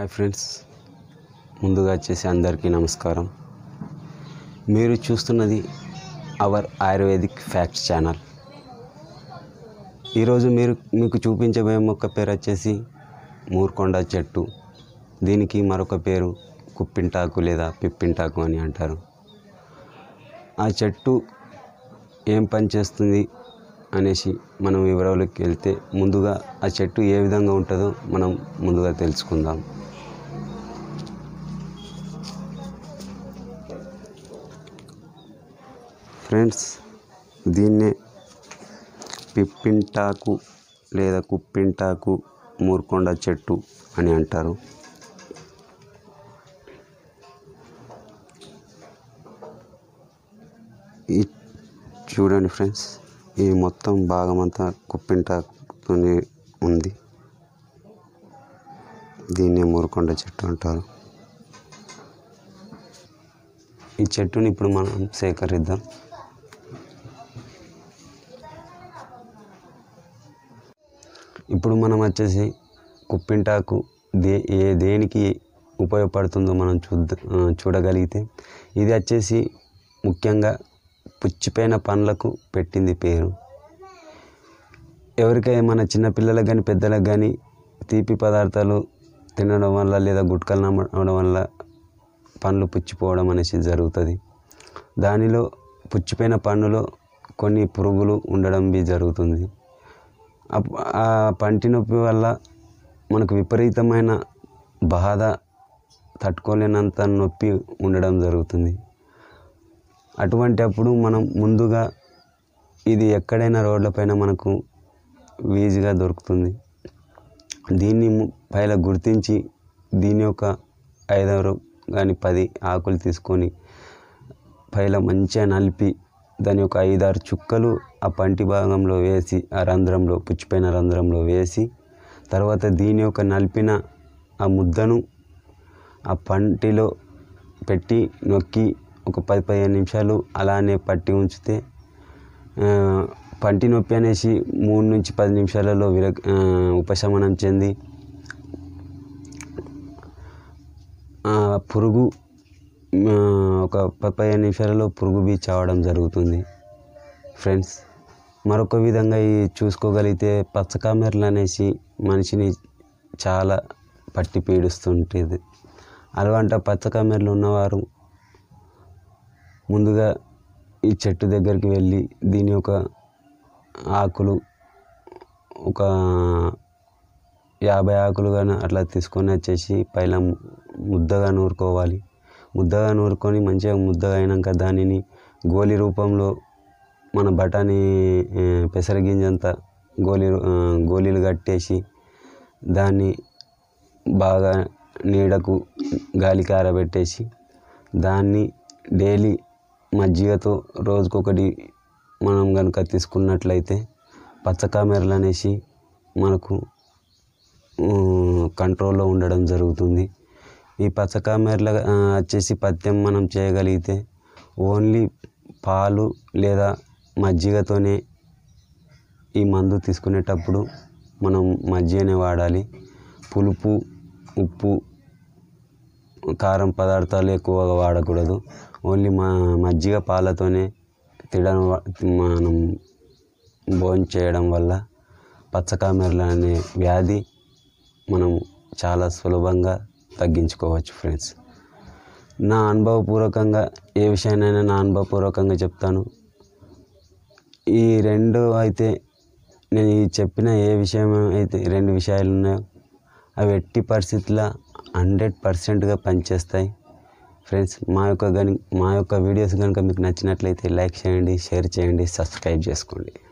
hi friends ముందుగా వచ్చేసి అందరికీ నమస్కారం మీరు చూస్తున్నది అవర్ ఆయుర్వేదిక్ ఫ్యాక్ట్స్ ఛానల్ ఈరోజు మీరు మీకు చూపించబోయే మొక్క పేరు వచ్చేసి మూర్కొండ చెట్టు దీనికి మరొక పేరు కుప్పింటాకు లేదా పిప్పింటాకు అని అంటారు ఆ చెట్టు ఏం పని చేస్తుంది అనేసి మనం వివరాలకు వెళ్తే ముందుగా ఆ చెట్టు ఏ విధంగా ఉంటుందో మనం ముందుగా తెలుసుకుందాం ఫ్రెండ్స్ దీన్నే పిప్పింటాకు లేదా కుప్పింటాకు మూర్కొండ చెట్టు అని అంటారు ఈ చూడండి ఫ్రెండ్స్ ఈ మొత్తం భాగం అంతా కుప్పింటాకుతోనే ఉంది దీన్నే మూరుకొండ చెట్టు అంటారు ఈ చెట్టుని ఇప్పుడు మనం సేకరిద్దాం ఇప్పుడు మనం వచ్చేసి కుప్పింటాకు దే ఏ దేనికి ఉపయోగపడుతుందో మనం చూద్ద ఆ, చూడగలిగితే ఇది వచ్చేసి ముఖ్యంగా పుచ్చిపోయిన పండ్లకు పెట్టింది పేరు ఎవరికైనా మన చిన్నపిల్లలకు కానీ పెద్దలకు కానీ తీపి పదార్థాలు తినడం వల్ల లేదా గుట్కలు నమ్మడం వల్ల పండ్లు పుచ్చిపోవడం అనేసి జరుగుతుంది దానిలో పుచ్చిపోయిన పండులో కొన్ని పురుగులు ఉండడం బి జరుగుతుంది అప్- ఆ పంటి నొప్పి వల్ల మనకు విపరీతమైన బాధ తట్టుకోలేనంత నొప్పి ఉండడం జరుగుతుంది అటువంటి అప్పుడు మనం ముందుగా ఇది ఎక్కడైనా రోడ్లపైన మనకు ఈజీగా దొరుకుతుంది దీన్ని ము- పైన గుర్తించి దీని యొక్క ఐదారు కానీ పది ఆకులు తీసుకొని పైన మంచిగా నలిపి దాని యొక్క ఐదారు చుక్కలు ఆ పంటి భాగంలో వేసి ఆ రంధ్రంలో పుచ్చిపోయిన రంధ్రంలో వేసి తర్వాత దీని యొక్క నలిపిన ఆ ముద్దను ఆ పంటిలో పెట్టి నొక్కి ఒక పది పదిహేను నిమిషాలు అలానే పట్టి ఉంచితే ఆ, పంటి నొప్పి అనేసి మూడు నుంచి పది నిమిషాలలో విర ఆ, ఉపశమనం చెంది ఆ, పురుగు ఆ, ఒక పది పదిహేను నిమిషాలలో పురుగు బీ చావడం జరుగుతుంది ఫ్రెండ్స్ మరొక విధంగా ఈ చూసుకోగలిగితే పచ్చకామెర్లు అనేసి మనిషిని చాలా పట్టి పీడిస్తుంటుంది అలాంటి పచ్చకామెర్లు ఉన్నవారు ముందుగా ఈ చెట్టు దగ్గరికి వెళ్ళి దీని యొక్క ఆకులు ఒక యాభై ఆకులు కానీ అట్లా తీసుకొని వచ్చేసి పైన ముద్దగా నూరుకోవాలి ముద్దగా నూరుకొని మంచిగా ముద్దగా అయినాక దానిని గోళీ రూపంలో మన బఠానీ ఆ, పెసరగింజంత గోళీ రూ- ఆ, గోళీలు కట్టేసి దాన్ని బాగా నీడకు గాలికి ఆరబెట్టేసి దాన్ని డైలీ మజ్జిగతో రోజుకొకటి మనం కనుక తీసుకున్నట్లయితే పచ్చకామెరలు అనేసి మనకు ఆ, కంట్రోల్లో ఉండడం జరుగుతుంది ఈ పచ్చకామెరల ఆ, వచ్చేసి పథ్యం మనం చేయగలిగితే ఓన్లీ పాలు లేదా మజ్జిగతోనే ఈ మందు తీసుకునేటప్పుడు మనం మజ్జిగనే వాడాలి పులుపు ఉప్పు కారం పదార్థాలు ఎక్కువగా వాడకూడదు ఓన్లీ మా మజ్జిగ పాలతోనే తినడం వ- మనం భోజనం చేయడం వల్ల పచ్చకామెరలు అనే వ్యాధి మనం చాలా సులభంగా తగ్గించుకోవచ్చు ఫ్రెండ్స్ నా అనుభవపూర్వకంగా ఏ విషయాన్నైనా నా అనుభవపూర్వకంగా చెప్తాను ఈ రెండు అయితే నేను ఈ చెప్పిన ఏ విషయం అయితే రెండు విషయాలు ఉన్నాయో అవి ఎట్టి పరిస్థితుల్లో హండ్రెడ్ పర్సెంట్గా పనిచేస్తాయి ఫ్రెండ్స్ మా యొక్క గని మా యొక్క వీడియోస్ కనుక మీకు నచ్చినట్లయితే లైక్ చేయండి షేర్ చేయండి సబ్స్క్రైబ్ చేసుకోండి